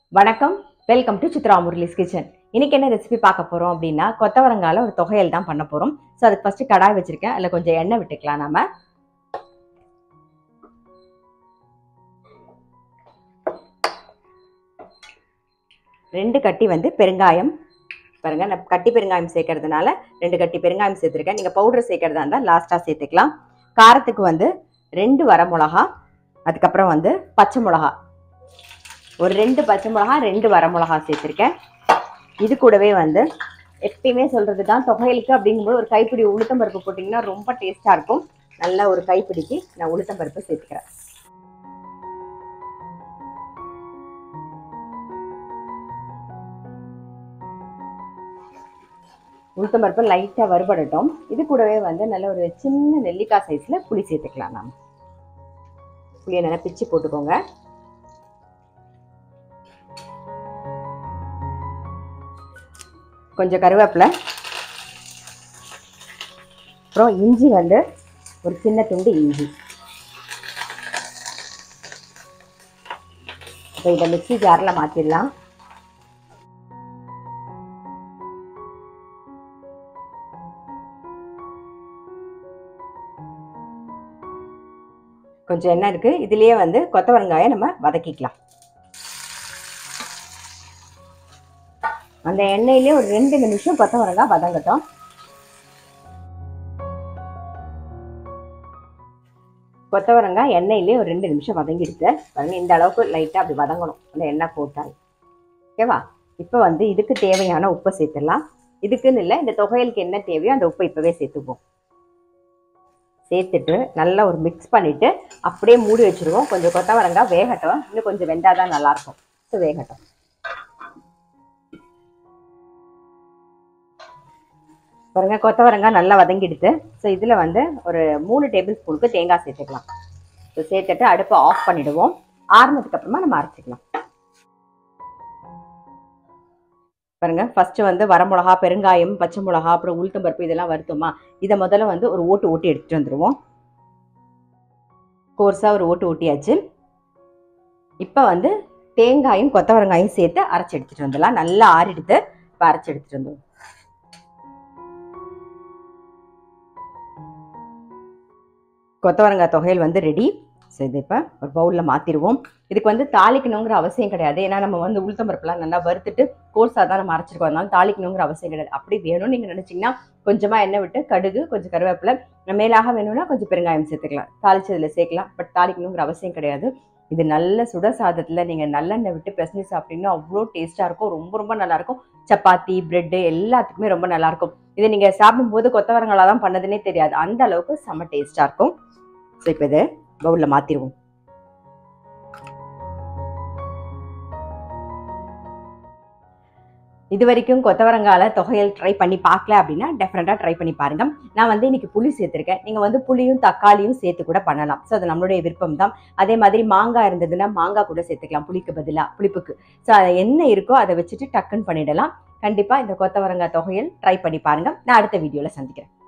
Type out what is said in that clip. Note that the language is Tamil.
வணக்கம் welcome to Chitra Murali's kitchen இன்னைக்கு என்ன ரெசிபி பார்க்க போறோம் அப்படின்னா கொத்தவரங்கால ஒரு தொகையல் தான் பண்ண போறோம் ஸோ அதுக்கு ஃபர்ஸ்ட் கடாய் வச்சிருக்கேன் அதில் கொஞ்சம் எண்ணெய் விட்டுக்கலாம் நாம ரெண்டு கட்டி வந்து பெருங்காயம் பாருங்க நான் கட்டி பெருங்காயம் சேர்க்கறதுனால ரெண்டு கட்டி பெருங்காயம் சேர்த்துருக்கேன் நீங்கள் பவுடர் சேர்க்கறதா இருந்தால் லாஸ்ட்டாக சேர்த்துக்கலாம் காரத்துக்கு வந்து ரெண்டு வரமிளகா அதுக்கப்புறம் வந்து பச்சை மிளகா ஒரு ரெண்டு பச்சை மிளகா ரெண்டு வரமிளகா சேர்த்துருக்கேன் இது கூடவே வந்து எப்பயுமே சொல்கிறது தான் தொகையலுக்கு அப்படிங்கும்போது ஒரு கைப்பிடி உளுத்தம் பருப்பு போட்டிங்கன்னா ரொம்ப டேஸ்ட்டாக இருக்கும் நல்ல ஒரு கைப்பிடிக்கு நான் உளுத்தம் பருப்பு சேர்த்துக்கிறேன் உளுத்தம் பருப்பு லைட்டாக வறுபடட்டும் இது கூடவே வந்து நல்ல ஒரு சின்ன நெல்லிக்காய் சைஸில் புளி சேர்த்துக்கலாம் நாம் புளியை நல்லா பிச்சு போட்டுக்கோங்க கொஞ்சம் கருவேப்பிலை அப்புறம் இஞ்சி வந்து ஒரு சின்ன துண்டு இஞ்சி இப்போ இதை மிக்சி ஜாரில் மாற்றிடலாம் கொஞ்சம் எண்ணெய் இருக்குது இதுலேயே வந்து கொத்தவரங்காயை நம்ம வதக்கிக்கலாம் அந்த எண்ணெயிலே ஒரு ரெண்டு நிமிஷம் கொத்தவரங்காய் வதங்கட்டும் கொத்தவரங்காய் எண்ணெயிலே ஒரு ரெண்டு நிமிஷம் வதங்கிடுச்சு பாருங்க இந்த அளவுக்கு லைட்டாக அப்படி வதங்கணும் அந்த எண்ணெய் போட்டால் ஓகேவா இப்போ வந்து இதுக்கு தேவையான உப்பை சேர்த்துடலாம் இதுக்குன்னு இல்லை இந்த தொகையலுக்கு என்ன தேவையோ அந்த உப்பை இப்போவே சேர்த்துப்போம் சேர்த்துட்டு நல்லா ஒரு மிக்ஸ் பண்ணிவிட்டு அப்படியே மூடி வச்சுருவோம் கொஞ்சம் கொத்தவரங்காய் வேகட்டும் இன்னும் கொஞ்சம் வெந்தாதான் நல்லாயிருக்கும் ஸோ வேகட்டும் பாருங்க கொத்தவரங்காய் நல்லா வதங்கிடுது ஸோ இதில் வந்து ஒரு மூணு டேபிள் ஸ்பூனுக்கு தேங்காய் சேர்த்துக்கலாம் ஸோ சேர்த்துட்டு அடுப்பை ஆஃப் பண்ணிடுவோம் ஆறுனதுக்கு அப்புறமா நம்ம அரைச்சிக்கலாம் பாருங்க ஃபர்ஸ்ட் வந்து வரமிளகா பெருங்காயம் பச்சை மிளகா அப்புறம் உளுத்தம் பருப்பு இதெல்லாம் வருத்தோமா இதை முதல்ல வந்து ஒரு ஓட்டு ஓட்டி எடுத்துட்டு வந்துடுவோம் கோர்ஸாக ஒரு ஓட்டு ஓட்டியாச்சு இப்போ வந்து தேங்காயும் கொத்தவரங்காயும் சேர்த்து அரைச்சி எடுத்துட்டு வந்துடலாம் நல்லா ஆறிடுத்து இப்போ அரைச்சி எடுத்துட்டு வந்துடுவோம் கொத்தவரங்காய் தொகையில் வந்து ரெடி ஸோ இது இப்போ ஒரு பவுலில் மாற்றிடுவோம் இதுக்கு வந்து தாளிக்கணுங்கிற அவசியம் கிடையாது ஏன்னா நம்ம வந்து உளுத்தம் பருப்புலாம் நல்லா வறுத்துட்டு கோர்ஸாக தான் நம்ம அரைச்சிருக்கோம் அதனால தாளிக்கணுங்கிற அவசியம் கிடையாது அப்படி வேணும்னு நீங்கள் நினச்சிங்கன்னா கொஞ்சமாக எண்ணெய் விட்டு கடுகு கொஞ்சம் கருவேப்பிலை மேலாக வேணும்னா கொஞ்சம் பெருங்காயம் சேர்த்துக்கலாம் தாளிச்சதில் சேர்க்கலாம் பட் தாளிக்கணுங்கிற அவசியம் கிடையாது இது நல்ல சுட சாதத்தில் நீங்கள் நல்லெண்ணெய் விட்டு பிசைஞ்சு சாப்பிட்டீங்கன்னா அவ்வளோ டேஸ்ட்டாக இருக்கும் ரொம்ப ரொம்ப நல்லாயிருக்கும் சப்பாத்தி பிரெட்டு எல்லாத்துக்குமே ரொம்ப நல்லாயிருக்கும் இதை நீங்கள் சாப்பிடும்போது கொத்தவரங்களா தான் பண்ணதுன்னே தெரியாது அந்த அளவுக்கு செம்ம டேஸ்ட்டாக இருக்கும் ஸோ இப்போ இதை பவுலில் மாற்றிடுவோம் இது வரைக்கும் கொத்தவரங்கால தொகையல் ட்ரை பண்ணி பார்க்கல அப்படின்னா டெஃபினட்டாக ட்ரை பண்ணி பாருங்க நான் வந்து இன்னைக்கு புளி சேர்த்துருக்கேன் நீங்கள் வந்து புளியும் தக்காளியும் சேர்த்து கூட பண்ணலாம் ஸோ அது நம்மளுடைய விருப்பம் தான் அதே மாதிரி மாங்காய் இருந்ததுன்னா மாங்காய் கூட சேர்த்துக்கலாம் புளிக்கு பதிலாக புளிப்புக்கு ஸோ அதை என்ன இருக்கோ அதை வச்சுட்டு டக்குன்னு பண்ணிடலாம் கண்டிப்பாக இந்த கொத்தவரங்காய் தொகையல் ட்ரை பண்ணி பாருங்க நான் அடுத்த வீடியோவில் சந்திக்கிறேன்